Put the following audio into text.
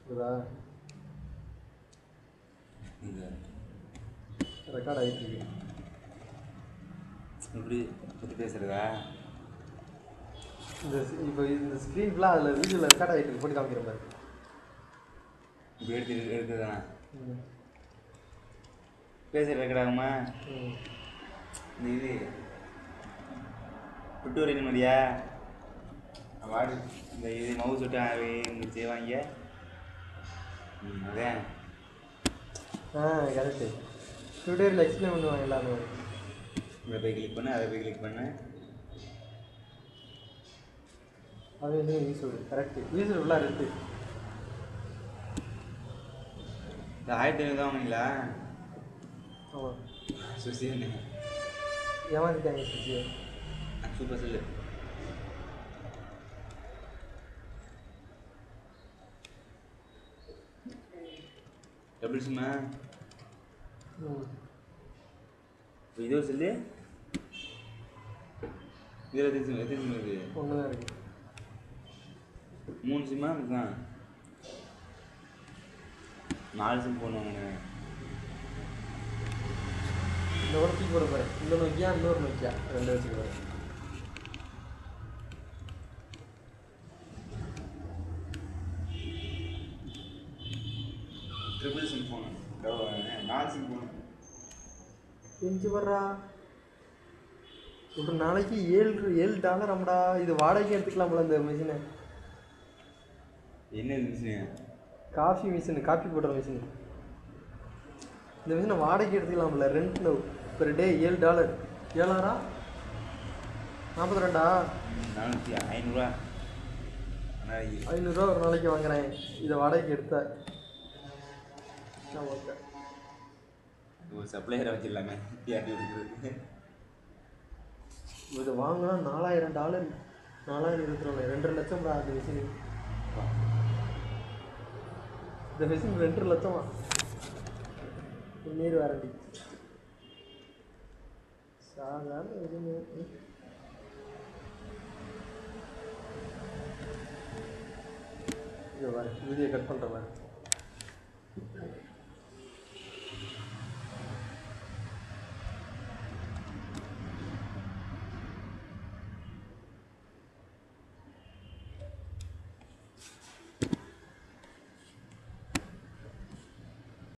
இதா இந்த ரெக்கார்ட் ஆகிட்டு இருக்கு இப்படி பற்றி பேசுகிறதா இந்த ஸ்- இப்போ இந்த ஸ்க்ரீன் ஃபுல்லாக அதில் வீடியோவில் ரெக்கார்ட் ஆகிட்டு இருக்கு போட்டு காமிக்கிற மாதிரி இப்போ எடுத்து எடுக்கிறதாண்ணா ம். பேசுகிற ரெக்கடாகுமா ம். இந்த இது டுட்டோரியல் மாதிரியா வாடு இந்த இது மவுஸ் விட்டு இங்கே செய்வாங்க ம் அதான் ஆ கரெக்டு டுடேரில் எக்ஸ்பிளைன் பண்ணுவாங்க எல்லாமே இதை போய் கிளிக் பண்ணு அதை போய் கிளிக் பண்ணு அது வந்து யூஸ்ஃபுல் கரெக்டு யூஸ்ஃபுல் ஃபுல்லாக இருக்குது இந்த ஆயிரத்தி ஐநூறு தான் வாங்கிங்களா ஆமாம் சுசி ஏமாத்திட்டாங்க சுச்சியை சூப்பர் செல்லு எப்படி சிம்மா ம் இப்போ இது ஒரு செல்லு இதில் எத்தனை சிம் எத்தனை சிம் இருக்குது ஒன்று தான் இருக்குது மூணு சிம்மா இதுதான் நாலு சிம் போடணும் இந்த ஒரு தூக்கி போட போகிறேன் இந்த நோக்கியா இன்னொரு நோக்கியா ரெண்டு வச்சுக்கிறேன் ட்ரிபிள் சிம் ஃபோனு நாலு சிம் ஃபோனு எஞ்சி வர்றா ஒரு நாளைக்கு ஏழு ஏழு டாலர் அம்டா இது வாடகைக்கு எடுத்துக்கலாம்ல இந்த மிஷினை என்ன இருந்துச்சு காஃபி மிஷின் காஃபி போடுற மிஷின் இந்த மிஷினை வாடகைக்கு எடுத்துக்கலாம்ல ரெண்ட்ல பெர் டே ஏழு டாலர் ஏழாரா நாற்பத்தி ரெண்டா நானூற்றி ஐநூறுரூவா நாளைக்கு ஐநூறுரூவா ஒரு நாளைக்கு வாங்குறேன் இதை வாடகைக்கு எடுத்த நான் ஓகே ஒரு சப்ளையரை வச்சிடலாமே யாட்டி கொடுக்குறது இது வாங்கினா நாலாயிரம் டாலர் நாலாயிரம் இருபத்தி நாலு ரெண்டரை லட்சம் தான் அந்த மிஷின் இந்த மிஷின் ரெண்டரை லட்சமா நீர் வாரண்டி சாதாரண மிஷின் இது பாரு வீடியோ கட் பண்ணுற பாரு